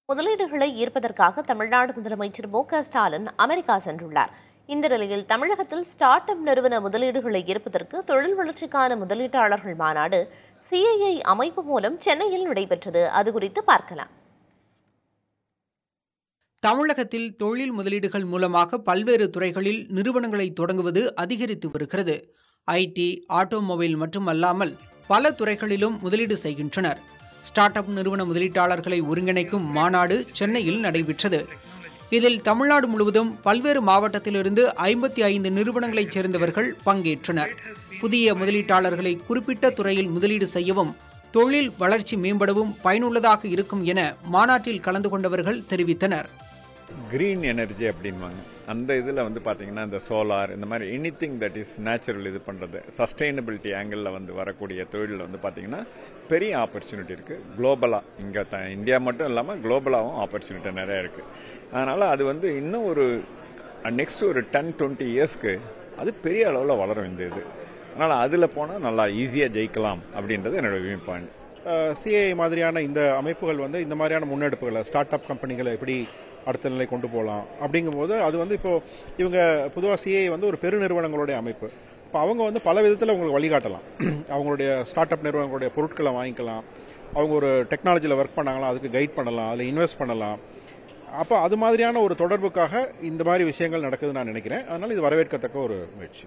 முதலீடுகளை ஈர்ப்பதற்காக தமிழ்நாடு முதலமைச்சர் மு க ஸ்டாலின் அமெரிக்கா சென்றுள்ளார் இந்த நிலையில் தமிழகத்தில் ஸ்டார்ட் அப் நிறுவன முதலீடுகளை ஈர்ப்பதற்கு தொழில் வளர்ச்சிக்கான முதலீட்டாளர்கள் மாநாடு சிஐஐ அமைப்பு மூலம் சென்னையில் நடைபெற்றது அது குறித்து பார்க்கலாம் தமிழகத்தில் தொழில் முதலீடுகள் மூலமாக பல்வேறு துறைகளில் நிறுவனங்களை தொடங்குவது அதிகரித்து வருகிறது ஐடி ஆட்டோமொபைல் மட்டுமல்லாமல் பல துறைகளிலும் முதலீடு செய்கின்றனர் ஸ்டார்ட் அப் நிறுவன முதலீட்டாளர்களை ஒருங்கிணைக்கும் மாநாடு சென்னையில் நடைபெற்றது இதில் தமிழ்நாடு முழுவதும் பல்வேறு மாவட்டத்திலிருந்து ஐம்பத்தி ஐந்து நிறுவனங்களைச் சேர்ந்தவர்கள் பங்கேற்றனர் புதிய முதலீட்டாளர்களை குறிப்பிட்ட துறையில் முதலீடு செய்யவும் தொழில் வளர்ச்சி மேம்படவும் பயனுள்ளதாக இருக்கும் என மாநாட்டில் கலந்து கொண்டவர்கள் தெரிவித்தனர் க்ரீன் எனர்ஜி அப்படின்வாங்க அந்த இதில் வந்து பார்த்தீங்கன்னா இந்த சோலார் இந்த மாதிரி anything that is natural இது பண்ணுறது சஸ்டைனபிலிட்டி ஆங்கிளில் வந்து வரக்கூடிய தொழிலில் வந்து பார்த்தீங்கன்னா பெரிய ஆப்பர்ச்சுனிட்டி இருக்குது குளோபலாக இங்கே த இந்தியா மட்டும் இல்லாமல் குளோபலாகவும் ஆப்பர்ச்சுனிட்டி நிறையா இருக்குது அதனால் அது வந்து இன்னும் ஒரு நெக்ஸ்ட் ஒரு டென் டுவெண்ட்டி இயர்ஸ்க்கு அது பெரிய அளவில் வளரும் இந்த இது அதனால் அதில் போனால் நல்லா ஈஸியாக ஜெயிக்கலாம் அப்படின்றது என்னோட வியூ பாயிண்ட் சிஏ மாதிரியான இந்த அமைப்புகள் வந்து இந்த மாதிரியான முன்னெடுப்புகளை ஸ்டார்ட் அப் கம்பெனிகளை எப்படி அடுத்த நிலை கொண்டு போகலாம் அப்படிங்கும்போது அது வந்து இப்போ இவங்க பொதுவாக சிஏ வந்து ஒரு பெருநிறுவனங்களுடைய அமைப்பு இப்போ அவங்க வந்து பல விதத்தில் உங்களுக்கு வழிகாட்டலாம் அவங்களுடைய ஸ்டார்ட் அப் நிறுவனங்களுடைய பொருட்களை வாங்கிக்கலாம் அவங்க ஒரு டெக்னாலஜியில் ஒர்க் பண்ணாங்களா அதுக்கு கைட் பண்ணலாம் அதில் இன்வெஸ்ட் பண்ணலாம் அப்போ அது மாதிரியான ஒரு தொடர்புக்காக இந்த மாதிரி விஷயங்கள் நடக்குதுன்னு நான் நினைக்கிறேன் அதனால் இது வரவேற்கத்தக்க ஒரு முயற்சி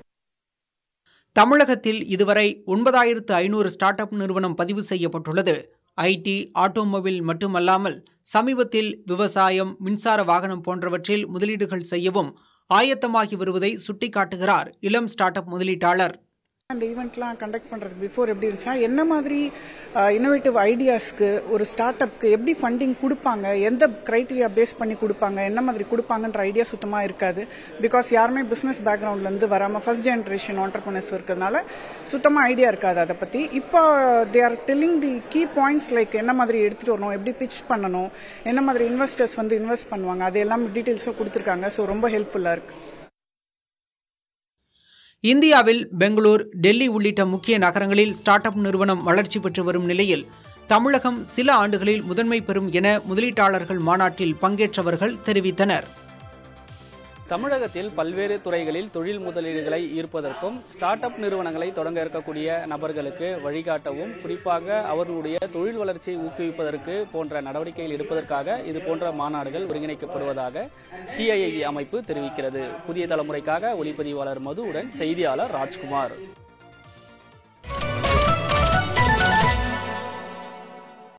தமிழகத்தில் இதுவரை ஒன்பதாயிரத்து ஐநூறு ஸ்டார்ட் அப் நிறுவனம் பதிவு செய்யப்பட்டுள்ளது ஐடி ஆட்டோமொபைல் மட்டுமல்லாமல் சமீபத்தில் விவசாயம் மின்சார வாகனம் போன்றவற்றில் முதலீடுகள் செய்யவும் ஆயத்தமாகி வருவதை சுட்டிக்காட்டுகிறார் இளம் ஸ்டார்ட் அப் முதலீட்டாளர் அந்த ஈவெண்ட்லாம் கண்டக்ட் பண்ணுறதுக்கு பிஃபோர் எப்படி இருந்துச்சா என்ன மாதிரி இன்னோவேட்டிவ் ஐடியாஸ்க்கு ஒரு ஸ்டார்ட் அப்க்கு எப்படி ஃபண்டிங் கொடுப்பாங்க எந்த க்ரைட்டீரியா பேஸ் பண்ணி கொடுப்பாங்க என்ன மாதிரி கொடுப்பாங்கன்ற ஐடியா சுத்தமாக இருக்காது பிகாஸ் யாருமே பிஸ்னஸ் பேக்ரவுண்ட்லேருந்து வராமல் ஃபர்ஸ்ட் ஜென்ரேஷன் ஆண்டர்பனர்ஸ் இருக்கிறதுனால சுத்தமாக ஐடியா இருக்காது அதை பற்றி இப்போ they are telling the key points like என்ன மாதிரி எடுத்துகிட்டு வரணும் எப்படி பிச் பண்ணணும் என்ன மாதிரி இன்வெஸ்டர்ஸ் வந்து இன்வெஸ்ட் பண்ணுவாங்க அது எல்லாம் டீட்டெயில்ஸும் கொடுத்துருக்காங்க ஸோ ரொம்ப ஹெல்ப்ஃபுல்லாக இருக்குது இந்தியாவில் பெங்களூர் டெல்லி உள்ளிட்ட முக்கிய நகரங்களில் ஸ்டார்ட் அப் நிறுவனம் வளர்ச்சி பெற்று வரும் நிலையில் தமிழகம் சில ஆண்டுகளில் முதன்மை பெறும் என முதலீட்டாளர்கள் மாநாட்டில் பங்கேற்றவர்கள் தெரிவித்தனர் தமிழகத்தில் பல்வேறு துறைகளில் தொழில் முதலீடுகளை ஈர்ப்பதற்கும் ஸ்டார்ட் அப் நிறுவனங்களை தொடங்க இருக்கக்கூடிய நபர்களுக்கு வழிகாட்டவும் குறிப்பாக அவர்களுடைய தொழில் வளர்ச்சியை ஊக்குவிப்பதற்கு போன்ற நடவடிக்கைகள் எடுப்பதற்காக இது போன்ற மாநாடுகள் ஒருங்கிணைக்கப்படுவதாக சிஐஐ அமைப்பு தெரிவிக்கிறது புதிய தலைமுறைக்காக ஒளிப்பதிவாளர் மதுவுடன் செய்தியாளர் ராஜ்குமார்